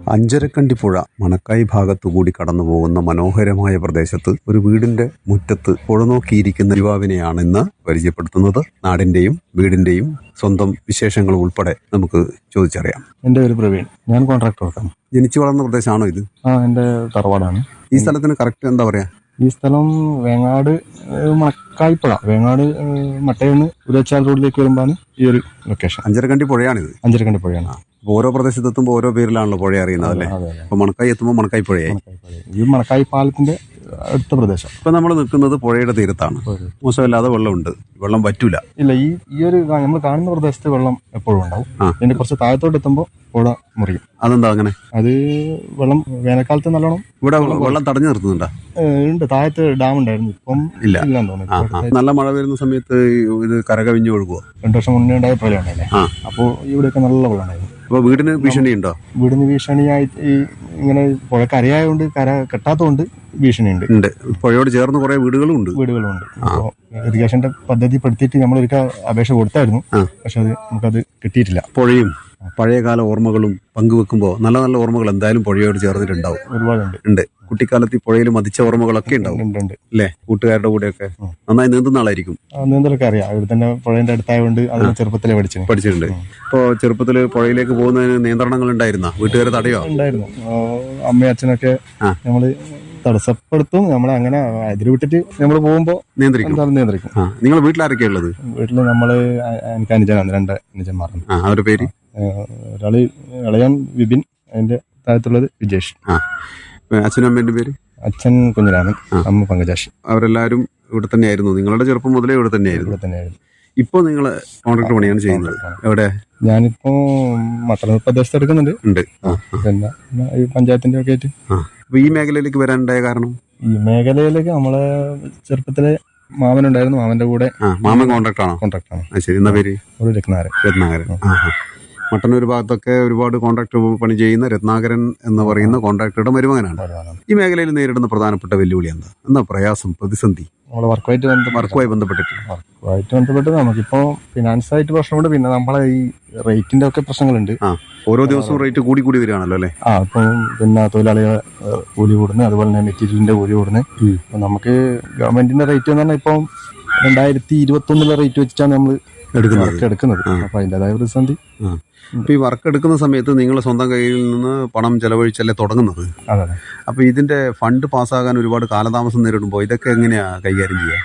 അഞ്ചരക്കണ്ടി പുഴ മണക്കായി ഭാഗത്തുകൂടി കടന്നു പോകുന്ന മനോഹരമായ പ്രദേശത്ത് ഒരു വീടിന്റെ മുറ്റത്ത് പുഴ നോക്കിയിരിക്കുന്ന യുവാവിനെയാണ് ഇന്ന് പരിചയപ്പെടുത്തുന്നത് നാടിന്റെയും വീടിന്റെയും സ്വന്തം വിശേഷങ്ങൾ ഉൾപ്പെടെ നമുക്ക് ചോദിച്ചറിയാം എൻ്റെ പേര് പ്രവീൺ ഞാൻ കോൺട്രാക്ടർ വർക്കാണ് ജനിച്ചു വളർന്ന പ്രദേശമാണോ ഇത് ആ എൻ്റെ തറവാടാണ് ഈ സ്ഥലത്തിന് കറക്റ്റ് എന്താ പറയാ ഈ സ്ഥലം വേങ്ങാട് ഏഹ്, മണക്കായിപ്പുഴ വേങ്ങാട് ഏഹ്, മട്ടയെന്ന് ഉലച്ചാൽ റോഡിലേക്ക് വരുമ്പോഴാണ് ഈ ഒരു ലൊക്കേഷൻ അഞ്ചരക്കണ്ടി പുഴയാണിത് അഞ്ചരക്കണ്ടി പുഴയാണ് അപ്പൊ ഓരോ പ്രദേശത്തെത്തുമ്പോൾ ഓരോ പേരിലാണല്ലോ പുഴ അറിയുന്നത് അല്ലേ അതെ അതെ അപ്പൊ മണക്കായി എത്തുമ്പോൾ മണക്കായി പുഴയായി മണക്കായി പുഴ. ഈ മണക്കായി പാലത്തിന്റെ അടുത്ത പ്രദേശം ഇപ്പൊ നമ്മൾ നിൽക്കുന്നത് പുഴയുടെ തീരത്താണ് മോശമില്ലാതെ വെള്ളമുണ്ട് വെള്ളം പറ്റൂല ഇല്ല ഈ ഈ ഒരു നമ്മൾ കാണുന്ന പ്രദേശത്ത് വെള്ളം എപ്പോഴും ഉണ്ടാവും ആ. ഇതിന്റെ കുറച്ച് താഴത്തോട്ട് എത്തുമ്പോൾ പുഴ മുറിയും അതെന്താ അങ്ങനെ അത് വെള്ളം വേനൽക്കാലത്ത് നല്ലോണം ഇവിടെ വെള്ളം തടഞ്ഞു നിർത്തുന്നുണ്ടോ ഏഹ്, ഉണ്ട് താഴത്ത് ഡാം ഉണ്ടായിരുന്നു ഇപ്പം ഇല്ല. ഇല്ലെന്ന് ആ തോന്നുന്നു ആ. നല്ല മഴ വരുന്ന സമയത്ത് ഇത് കരകവിഞ്ഞു ഒഴുകുമോ രണ്ടു വർഷം മുന്നേ ഉണ്ടായ പ്രളയം ഉണ്ടായില്ലേ ആ. അപ്പോൾ ഇവിടെയൊക്കെ നല്ല വെള്ളം ഉണ്ടായിരുന്നു അപ്പൊ വീടിന് ഭീഷണിയുണ്ടോ വീടിന് ഭീഷണിയായി ഈ ഇങ്ങനെ പുഴ കരയായതുകൊണ്ട് കര കെട്ടാത്തതുകൊണ്ട് ഭീഷണിയുണ്ട് ഉണ്ട് പുഴയോട് ചേർന്ന് കുറെ വീടുകളും ഉണ്ട് വീടുകളുണ്ട് അപ്പോൾ ഇറിഗേഷന്റെ പദ്ധതി പെടുത്തിയിട്ട് നമ്മൾ ഒരിക്കൽ അപേക്ഷ കൊടുത്തായിരുന്നു ആ. പക്ഷെ അത് നമുക്കത് കിട്ടിയിട്ടില്ല പുഴയും പഴയകാല ഓർമ്മകളും പങ്കുവെക്കുമ്പോൾ നല്ല നല്ല ഓർമ്മകൾ എന്തായാലും പുഴയോട് ചേർന്നിട്ടുണ്ടാവും ഒരുപാടുണ്ട് ഉണ്ട് കുട്ടിക്കാലത്ത് ഈ പുഴയിൽ മതിച്ച ഓർമ്മകളൊക്കെ ഉണ്ടാവും ഉണ്ട് ഉണ്ട് അല്ലേ കൂട്ടുകാരുടെ കൂടെയൊക്കെ നന്നായി നീന്തുന്ന ആളായിരിക്കും ആ, നീന്തലൊക്കെ അറിയാം ഇവിടെ തന്നെ പുഴയുടെ അടുത്തായതുകൊണ്ട് അത് ചെറുപ്പത്തിലെ പഠിച്ചു പഠിച്ചിട്ടുണ്ട് ഇപ്പോൾ ചെറുപ്പത്തിൽ പുഴയിലേക്ക് പോകുന്നതിന് നിയന്ത്രണങ്ങൾ ഉണ്ടായിരുന്ന വീട്ടുകാരെ തടയോ ഉണ്ടായിരുന്നു ആ, അമ്മയും അച്ഛനൊക്കെ ആ. നമ്മള് തടസ്സപ്പെടുത്തും നമ്മളെ അങ്ങനെ അതിൽ വിട്ടിട്ട് നമ്മൾ പോകുമ്പോ നിയന്ത്രിക്കും എന്തായാലും നിയന്ത്രിക്കും ആ നിങ്ങൾ വീട്ടിലാരൊക്കെയാ ഉള്ളത് വീട്ടില് നമ്മള് അ- എനിക്ക് അനുജനാണ് രണ്ട് അനുജന്മാരാണ് ആ അവരുടെ പേര് ഏഹ് ഒരാള് ഇളയാൻ വിപിൻ അതിന്റെ താഴത്തുള്ളത് വിജേഷ് ആ ഇപ്പൊ അച്ഛനും അമ്മേന്റെ പേര് അച്ഛൻ കുഞ്ഞിരാമൻ അമ്മ പങ്കജാഷ് അവരെല്ലാവരും ഇവിടെ തന്നെയായിരുന്നു നിങ്ങളുടെ ചെറുപ്പം മുതലേ ഇവിടെ തന്നെയായിരുന്നു ഇവിടെ തന്നെയായിരുന്നു ഇപ്പോൾ നിങ്ങൾ കോൺട്രാക്ട് പണിയാണ് ചെയ്യുന്നത് എവിടെ ഞാനിപ്പോ മട്ടന്നൂർ പ്രദേശത്ത് എടുക്കുന്നുണ്ട് ഉണ്ട് ആ പിന്നെ ഈ പഞ്ചായത്തിന്റെ ഒക്കെ ആയിട്ട് ആ അപ്പൊ ഈ മേഖലയിലേക്ക് വരാനുണ്ടായ കാരണം ഈ മേഖലയിലേക്ക് നമ്മളെ ചെറുപ്പത്തിലെ മാമനുണ്ടായിരുന്നു മാമന്റെ കൂടെ ആ മാമൻ കോൺട്രാക്ട് ആണോ കോൺട്രാക്ട് ആണ് ആ ശരി എന്നാ പേര് ഒരു രത്നാരൻ രത്നാകരൻ ആ ആ. മട്ടന്നൂർ ഭാഗത്തൊക്കെ ഒരുപാട് കോൺട്രാക്ട് പണി ചെയ്യുന്ന രത്നാകരൻ എന്ന് പറയുന്ന കോൺട്രാക്ടറുടെ മരുമകനാണ് ഈ മേഖലയിൽ നേരിടുന്ന പ്രധാനപ്പെട്ട വെല്ലുവിളി എന്താ എന്താ പ്രയാസം പ്രതിസന്ധി നമ്മളെ വർക്കുമായിട്ട് ബന്ധപ്പെട്ട് വർക്കുമായി ബന്ധപ്പെട്ടിട്ട് വർക്കുമായിട്ട് ബന്ധപ്പെട്ട് നമുക്കിപ്പോ ഫിനാൻസ് ആയിട്ട് പ്രശ്നമുണ്ട് പിന്നെ നമ്മളെ ഈ റേറ്റിന്റെ ഒക്കെ പ്രശ്നങ്ങളുണ്ട് ആ ഓരോ ദിവസവും റേറ്റ് കൂടി കൂടി വരികയാണല്ലോ അല്ലേ ആ ഇപ്പം പിന്നെ തൊഴിലാളികളെ ഏഹ്, കൂലി കൂടുന്നു അതുപോലെ തന്നെ മെറ്റീരിയലിന്റെ കൂലി കൂടുന്നു ഉം. അപ്പൊ നമുക്ക് ഗവൺമെന്റിന്റെ റേറ്റ് എന്ന് പറഞ്ഞാൽ ഇപ്പം രണ്ടായിരത്തി ഇരുപത്തി ഒന്നിലെ റേറ്റ് വെച്ചിട്ടാണ് നമ്മൾ എടുക്കുന്നത് എടുക്കുന്നത് അപ്പൊ അതിന്റേതായ പ്രതിസന്ധി ആ. ഇപ്പൊ ഈ വർക്ക് എടുക്കുന്ന സമയത്ത് നിങ്ങൾ സ്വന്തം കയ്യിൽ നിന്ന് പണം ചെലവഴിച്ചല്ലേ തുടങ്ങുന്നത് അതെ അതെ അപ്പൊ ഇതിന്റെ ഫണ്ട് പാസ്സാകാൻ ഒരുപാട് കാലതാമസം നേരിടുമ്പോൾ ഇതൊക്കെ എങ്ങനെയാ കൈകാര്യം ചെയ്യുക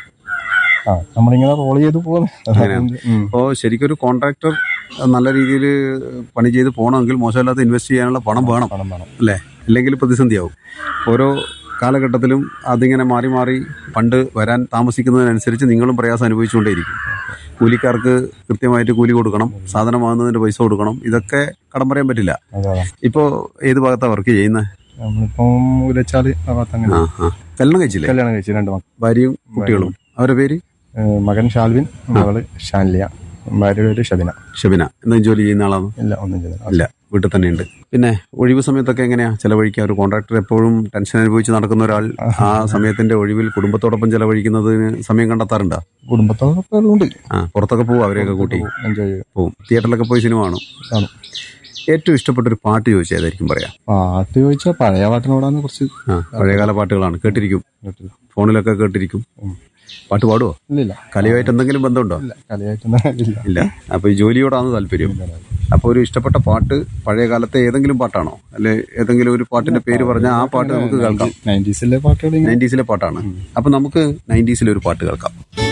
ആ നമ്മളിങ്ങനെ റോൾ ചെയ്ത് പോകുന്നു ഉം. അപ്പോൾ ശരിക്കും ഒരു കോൺട്രാക്ടർ നല്ല രീതിയിൽ പണി ചെയ്ത് പോകണമെങ്കിൽ മോശമില്ലാത്ത ഇൻവെസ്റ്റ് ചെയ്യാനുള്ള പണം വേണം പണം വേണം അല്ലേ ഇല്ലെങ്കിൽ പ്രതിസന്ധിയാവും ഓരോ കാലഘട്ടത്തിലും അതിങ്ങനെ മാറി മാറി ഫണ്ട് വരാൻ താമസിക്കുന്നതിനനുസരിച്ച് നിങ്ങളും പ്രയാസം അനുഭവിച്ചുകൊണ്ടേയിരിക്കും കൂലിക്കാർക്ക് കൃത്യമായിട്ട് കൂലി കൊടുക്കണം സാധനം വാങ്ങുന്നതിന്റെ പൈസ കൊടുക്കണം ഇതൊക്കെ കടം പറയാൻ പറ്റില്ല അതെ അതെ ഇപ്പോൾ ഏത് ഭാഗത്താണ് വർക്ക് ചെയ്യുന്നത് നമ്മളിപ്പം ഉലച്ചാല് ആ ഭാഗത്ത് അങ്ങനെ ആ ആ കല്യാണം കഴിച്ചില്ലേ കല്യാണം കഴിച്ചു രണ്ട് മക്കൾ ഭാര്യയും കുട്ടികളും അവരുടെ പേര് ഏഹ്, മകൻ ഷാൽവിൻ മകള് ഷാൻലിയ ഭാര്യയുടെ പേര് ഷബിന ഷബിന എന്തെങ്കിലും ജോലി ചെയ്യുന്ന ആളാണോ ഇല്ല ഒന്നും ചെയ്തില്ല ഇല്ല വീട്ടിൽ തന്നെയുണ്ട് പിന്നെ ഒഴിവ് സമയത്തൊക്കെ എങ്ങനെയാ ചെലവഴിക്കുക ഒരു കോൺട്രാക്ടർ എപ്പോഴും ടെൻഷൻ അനുഭവിച്ച് നടക്കുന്ന ഒരാൾ ആ സമയത്തിന്റെ ഒഴിവിൽ കുടുംബത്തോടൊപ്പം ചെലവഴിക്കുന്നതിന് സമയം കണ്ടെത്താറുണ്ടോ കുടുംബത്തോടൊപ്പം ഉണ്ട് ആ പുറത്തൊക്കെ പോവും അവരെയൊക്കെ കൂട്ടി എൻജോയ് ചെയ്യും പോവും തിയേറ്ററിലൊക്കെ പോയി സിനിമ കാണും കാണും ഏറ്റവും ഇഷ്ടപ്പെട്ട ഒരു പാട്ട് ചോദിച്ചാൽ ഏതായിരിക്കും പറയാം പാട്ട് ചോദിച്ചാൽ പഴയ പാട്ടിനോടാണ് കുറച്ച് ആ പഴയകാല പാട്ടുകളാണ് കേട്ടിരിക്കും കേട്ടില്ല. ഫോണിലൊക്കെ കേട്ടിരിക്കും പാട്ട് പാടുവോ ഇല്ല ഇല്ല കലയുമായിട്ട് എന്തെങ്കിലും ബന്ധമുണ്ടോ ഇല്ല കലയായിട്ടൊന്നും ഇല്ല ഇല്ല അപ്പൊ ഈ ജോലിയോടാണ് താല്പര്യം അപ്പൊ ഒരു ഇഷ്ടപ്പെട്ട പാട്ട് പഴയ കാലത്തെ ഏതെങ്കിലും പാട്ടാണോ അല്ലെ ഏതെങ്കിലും ഒരു പാട്ടിന്റെ പേര് പറഞ്ഞാൽ ആ പാട്ട് നമുക്ക് കേൾക്കാം നയൻറ്റീസിലെ പാട്ടുകൾ ഇങ്ങനെ നയൻറ്റീസിലെ പാട്ടാണ് അപ്പൊ നമുക്ക് നയൻറ്റീസിലെ ഒരു പാട്ട് കേൾക്കാം